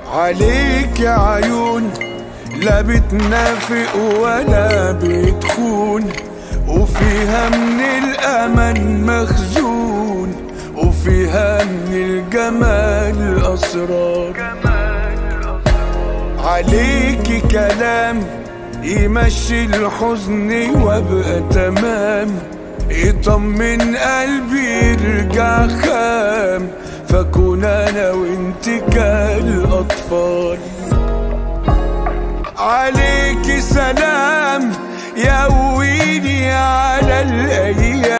عليك يا عيون لا بتنافق ولا بتخون وفيها من الأمل مخزون وفيها من الجمال أسرار عليك كلام يمشي الحزن وابقى تمام يطمن قلبي يرجع خام فكون انا وانت كالاطفال عليك سلام يقويني على الايام